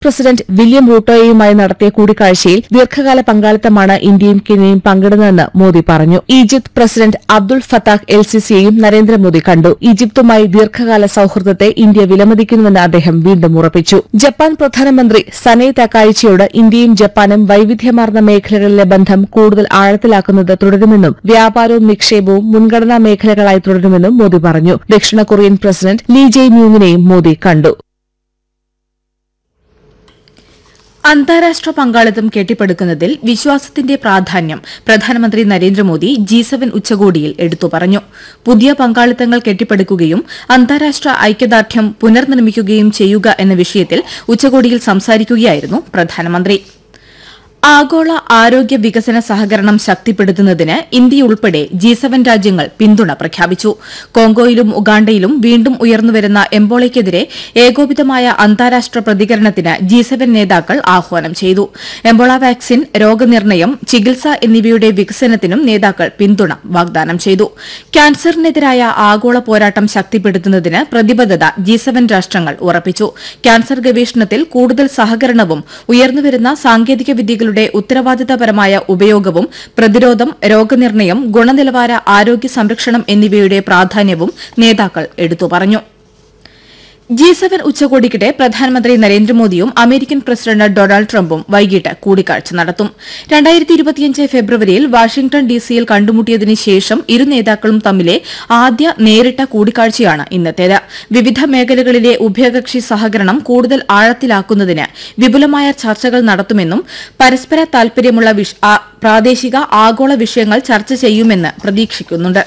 president William റൂട്ടോയുമായി നടത്തിയ കൂടിക്കാഴ്ചയിൽ ദീർഘകാല പങ്കാളിത്തമാണ് ഇന്ത്യയും കെനിയയും പങ്കിടുന്നതെന്ന് മോദി പറഞ്ഞു Egypt president Abdul Fattah el സിസിയെയും നരേന്ദ്രമോദി കണ്ടു ഈജിപ്തുമായി ദീർഘകാല സൌഹൃദത്തെ ഇന്ത്യ വിലമതിക്കുന്നുവെന്ന് അദ്ദേഹം വീണ്ടും ഉറപ്പിച്ചു ജപ്പാൻ പ്രധാനമന്ത്രി സനൈ തക്കായിച്ചിയോട് ഇന്ത്യയും ജപ്പാനും വൈവിധ്യമാർന്ന മേഖലകളിലെ ബന്ധം കൂടുതൽ ആഴത്തിലാക്കുന്നത് തുടരുമെന്നും വ്യാപാരവും നിക്ഷേപവും മുൻഗണനാ മേഖലകളായി തുടരുമെന്നും മോദി പറഞ്ഞു ദക്ഷിണ കൊറിയൻ പ്രസിഡന്റ് ലീ ജെയ് മ്യൂങ്ങിനെയും മോദി കണ്ടു അന്താരാഷ്ട്ര പങ്കാളിത്തം കെട്ടിപ്പടുക്കുന്നതിൽ വിശ്വാസത്തിന്റെ പ്രാധാന്യം പ്രധാനമന്ത്രി നരേന്ദ്രമോദി ജി സെവൻ ഉച്ചകോടിയിൽ എടുത്തു പറഞ്ഞു പുതിയ പങ്കാളിത്തങ്ങൾ കെട്ടിപ്പടുക്കുകയും അന്താരാഷ്ട്ര ഐക്യദാർഢ്യം പുനർനിർമ്മിക്കുകയും ചെയ്യുക എന്ന വിഷയത്തിൽ ഉച്ചകോടിയിൽ സംസാരിക്കുകയായിരുന്നു പ്രധാനമന്ത്രി ആഗോള ആരോഗ്യ വികസന സഹകരണം ശക്തിപ്പെടുത്തുന്നതിന് ഇന്ത്യയുൾപ്പെടെ ജി സെവൻ രാജ്യങ്ങൾ പിന്തുണ പ്രഖ്യാപിച്ചു കോങ്കോയിലും ഉഗാണ്ടയിലും വീണ്ടും ഉയർന്നുവരുന്ന എംബോളയ്ക്കെതിരെ ഏകോപിതമായ അന്താരാഷ്ട്ര പ്രതികരണത്തിന് ജി സെവൻ നേതാക്കൾ ആഹ്വാനം ചെയ്തു എംബോള വാക്സിൻ രോഗനിർണയം ചികിത്സ എന്നിവയുടെ വികസനത്തിനും നേതാക്കൾ പിന്തുണ വാഗ്ദാനം ചെയ്തു ക്യാൻസറിനെതിരായ ആഗോള പോരാട്ടം ശക്തിപ്പെടുത്തുന്നതിന് പ്രതിബദ്ധത ജി സെവൻ രാഷ്ട്രങ്ങൾ ഉറപ്പിച്ചു ക്യാൻസർ ഗവേഷണത്തിൽ കൂടുതൽ സഹകരണവും ഉയർന്നുവരുന്ന സാങ്കേതിക വിദ്യകളുടെ ഉത്തരവാദിത്തപരമായ ഉപയോഗവും പ്രതിരോധം രോഗനിർണയം ഗുണനിലവാര ആരോഗ്യ സംരക്ഷണം എന്നിവയുടെ പ്രാധാന്യവും നേതാക്കൾ എടുത്തു പറഞ്ഞു ജി സെവൻ ഉച്ചകോടിക്കിടെ പ്രധാനമന്ത്രി നരേന്ദ്രമോദിയും അമേരിക്കൻ പ്രസിഡന്റ് ഡൊണാൾഡ് ട്രംപും വൈകിട്ട് കൂടിക്കാഴ്ച നടത്തും രണ്ടായിരത്തി ഇരുപത്തിയഞ്ച് ഫെബ്രുവരിയിൽ വാഷിംഗ്ടൺ ഡിസിയിൽ കണ്ടുമുട്ടിയതിനു ശേഷം ഇരു നേതാക്കളും തമ്മിലെ ആദ്യ നേരിട്ട കൂടിക്കാഴ്ചയാണ് ഇന്നത്തേത് വിവിധ മേഖലകളിലെ ഉഭയകക്ഷി സഹകരണം കൂടുതൽ ആഴത്തിലാക്കുന്നതിന് വിപുലമായ ചർച്ചകൾ നടത്തുമെന്നും പരസ്പര താൽപര്യമുള്ള വിഷ- ആ- പ്രാദേശിക ആഗോള വിഷയങ്ങൾ ചർച്ച ചെയ്യുമെന്ന് പ്രതീക്ഷിക്കുന്നുണ്ട്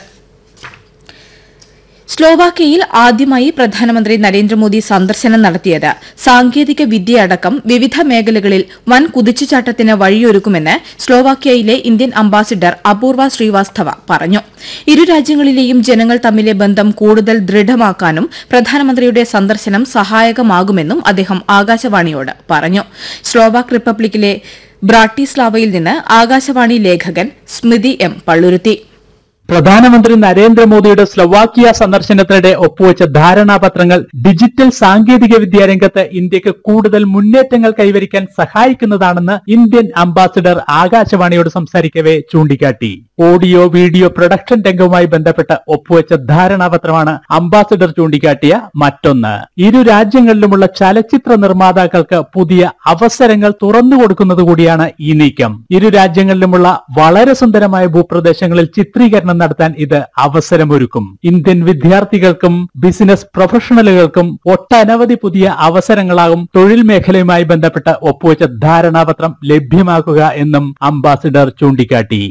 സ്ലോവാക്യയിൽ ആദ്യമായി പ്രധാനമന്ത്രി നരേന്ദ്രമോദി സന്ദർശനം നടത്തിയത് സാങ്കേതിക വിദ്യയടക്കം വിവിധ മേഖലകളിൽ വൻ കുതിച്ചുചാട്ടത്തിന് വഴിയൊരുക്കുമെന്ന് സ്ലോവാക്യയിലെ ഇന്ത്യൻ അംബാസിഡർ അപൂർവ ശ്രീവാസ്തവ പറഞ്ഞു ഇരു രാജ്യങ്ങളിലെയും ജനങ്ങൾ തമ്മിലെ ബന്ധം കൂടുതൽ ദൃഢമാക്കാനും പ്രധാനമന്ത്രിയുടെ സന്ദർശനം സഹായകമാകുമെന്നും അദ്ദേഹം ആകാശവാണിയോട് പറഞ്ഞു സ്ലോവാക് റിപ്പബ്ലിക്കിലെ ബ്രാട്ടിസ്ലാവയിൽ നിന്ന് ആകാശവാണി ലേഖകൻ സ്മിതി എം പള്ളുരുത്തി പ്രധാനമന്ത്രി നരേന്ദ്രമോദിയുടെ സ്ലൊവാക്കിയ സന്ദർശനത്തിനിടെ ഒപ്പുവെച്ച ധാരണാപത്രങ്ങൾ ഡിജിറ്റൽ സാങ്കേതിക വിദ്യാ രംഗത്ത് ഇന്ത്യക്ക് കൂടുതൽ മുന്നേറ്റങ്ങൾ കൈവരിക്കാൻ സഹായിക്കുന്നതാണെന്ന് ഇന്ത്യൻ അംബാസിഡർ ആകാശവാണിയോട് സംസാരിക്കവെ ചൂണ്ടിക്കാട്ടി ഓഡിയോ വീഡിയോ പ്രൊഡക്ഷൻ രംഗവുമായി ബന്ധപ്പെട്ട് ഒപ്പുവെച്ച ധാരണാപത്രമാണ് അംബാസിഡർ ചൂണ്ടിക്കാട്ടിയ മറ്റൊന്ന് ഇരു രാജ്യങ്ങളിലുമുള്ള ചലച്ചിത്ര നിർമ്മാതാക്കൾക്ക് പുതിയ അവസരങ്ങൾ തുറന്നു കൊടുക്കുന്നത് കൂടിയാണ് ഈ നീക്കം ഇരു രാജ്യങ്ങളിലുമുള്ള വളരെ സുന്ദരമായ ഭൂപ്രദേശങ്ങളിൽ ചിത്രീകരണം നടത്താൻ ഇത് അവസരമൊരുക്കും ഇന്ത്യൻ വിദ്യാർത്ഥികൾക്കും ബിസിനസ് പ്രൊഫഷണലുകൾക്കും ഒട്ടനവധി പുതിയ അവസരങ്ങളാകും തൊഴിൽ മേഖലയുമായി ബന്ധപ്പെട്ട് ഒപ്പുവെച്ച ധാരണാപത്രം ലഭ്യമാക്കുക എന്നും അംബാസിഡർ ചൂണ്ടിക്കാട്ടി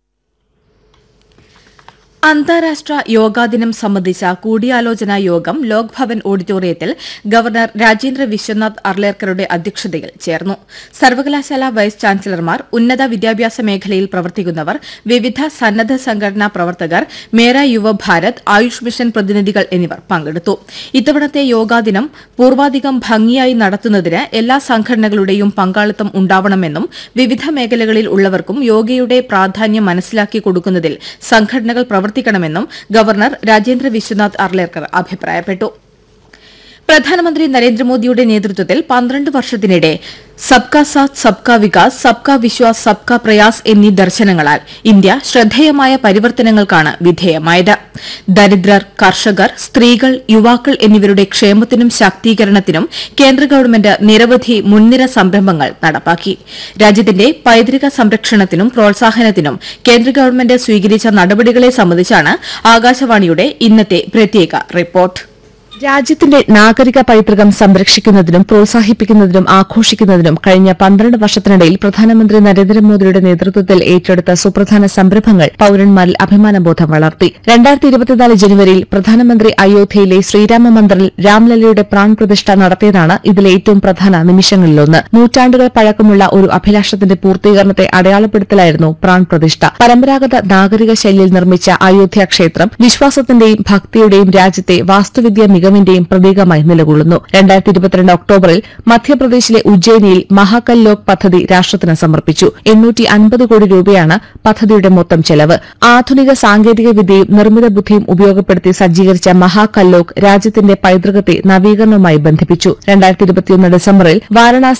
അന്താരാഷ്ട്ര യോഗാ ദിനം സംബന്ധിച്ച കൂടിയാലോചനാ യോഗം ലോക് ഭവൻ ഓഡിറ്റോറിയത്തിൽ ഗവർണർ രാജേന്ദ്ര വിശ്വനാഥ് അർലേക്കറുടെ അധ്യക്ഷതയിൽ ചേർന്നു സർവകലാശാല വൈസ് ചാൻസലർമാർ ഉന്നത വിദ്യാഭ്യാസ മേഖലയിൽ പ്രവർത്തിക്കുന്നവർ വിവിധ സന്നദ്ധ സംഘടനാ പ്രവർത്തകർ മേര യുവ ഭാരത് ആയുഷ് മിഷൻ പ്രതിനിധികൾ എന്നിവർ പങ്കെടുത്തു ഇത്തവണത്തെ യോഗാ ദിനം പൂർവാധികം ഭംഗിയായി നടത്തുന്നതിന് എല്ലാ സംഘടനകളുടെയും പങ്കാളിത്തം ഉണ്ടാവണമെന്നും വിവിധ മേഖലകളിൽ ഉള്ളവർക്കും യോഗയുടെ പ്രാധാന്യം മനസ്സിലാക്കി കൊടുക്കുന്നതിൽ സംഘടനകൾ പ്രവർത്തിക്കണമെന്നും ഗവർണർ രാജേന്ദ്ര വിശ്വനാഥ് അർലേക്കർ അഭിപ്രായപ്പെട്ടു പ്രധാനമന്ത്രി നരേന്ദ്രമോദിയുടെ നേതൃത്വത്തിൽ പന്ത്രണ്ട് വർഷത്തിനിടെ സബ്കാ സാത്ത് സബ്കാ വികാസ് സബ്കാ വിശ്വാസ് സബ്കാ പ്രയാസ് എന്നീ ദർശനങ്ങളാൽ ഇന്ത്യ ശ്രദ്ധേയമായ പരിവർത്തനങ്ങൾക്കാണ് വിധേയമായത് ദരിദ്രർ കർഷകർ സ്ത്രീകൾ യുവാക്കൾ എന്നിവരുടെ ക്ഷേമത്തിനും ശാക്തീകരണത്തിനും കേന്ദ്ര ഗവൺമെന്റ് നിരവധി മുൻനിര സംരംഭങ്ങൾ നടപ്പാക്കി രാജ്യത്തിന്റെ പൈതൃക സംരക്ഷണത്തിനും പ്രോത്സാഹനത്തിനും കേന്ദ്ര ഗവൺമെന്റ് സ്വീകരിച്ച നടപടികളെ സംബന്ധിച്ചാണ് ആകാശവാണിയുടെ ഇന്നത്തെ പ്രത്യേക റിപ്പോർട്ട് രാജ്യത്തിന്റെ നാഗരിക പൈതൃകം സംരക്ഷിക്കുന്നതിനും പ്രോത്സാഹിപ്പിക്കുന്നതിനും ആഘോഷിക്കുന്നതിനും കഴിഞ്ഞ പന്ത്രണ്ട് വർഷത്തിനിടയിൽ പ്രധാനമന്ത്രി നരേന്ദ്രമോദിയുടെ നേതൃത്വത്തിൽ ഏറ്റെടുത്ത സുപ്രധാന സംരംഭങ്ങൾ പൌരന്മാരിൽ അഭിമാനബോധം വളർത്തി രണ്ടായിരത്തി ഇരുപത്തിനാല് ജനുവരിയിൽ പ്രധാനമന്ത്രി അയോധ്യയിലെ ശ്രീരാമ മന്ദിറിൽ രാംലല്ലയുടെ പ്രാൺപ്രതിഷ്ഠ നടത്തിയതാണ് ഇതിലെ ഏറ്റവും പ്രധാന നിമിഷങ്ങളിലൊന്ന് നൂറ്റാണ്ടുകൾ പഴക്കമുള്ള ഒരു അഭിലാഷത്തിന്റെ പൂർത്തീകരണത്തെ അടയാളപ്പെടുത്തലായിരുന്നു പ്രാൺപ്രതിഷ്ഠ പരമ്പരാഗത നാഗരിക ശൈലിയിൽ നിർമ്മിച്ച അയോധ്യ ക്ഷേത്രം വിശ്വാസത്തിന്റെയും ഭക്തിയുടെയും രാജ്യത്തെ വാസ്തുവിദ്യ മികവിന്റെയും പ്രതീകമായി നിലകൊള്ളുന്നു രണ്ടായിരത്തി ഇരുപത്തിരണ്ട് ഒക്ടോബറിൽ മധ്യപ്രദേശിലെ ഉജ്ജയിനിയിൽ മഹാകൽ ലോക് പദ്ധതി രാഷ്ട്രത്തിന് സമർപ്പിച്ചു എണ്ണൂറ്റി അൻപത് കോടി രൂപയാണ് പദ്ധതിയുടെ മൊത്തം ചെലവ് ആധുനിക സാങ്കേതിക വിദ്യയും നിർമ്മിത ബുദ്ധിയും ഉപയോഗപ്പെടുത്തി സജ്ജീകരിച്ച മഹാകല്ലോക് രാജ്യത്തിന്റെ പൈതൃകത്തെ നവീകരണവുമായി ബന്ധിപ്പിച്ചു രണ്ടായിരത്തി ഇരുപത്തിയൊന്ന് ഡിസംബറിൽ വാരണാസി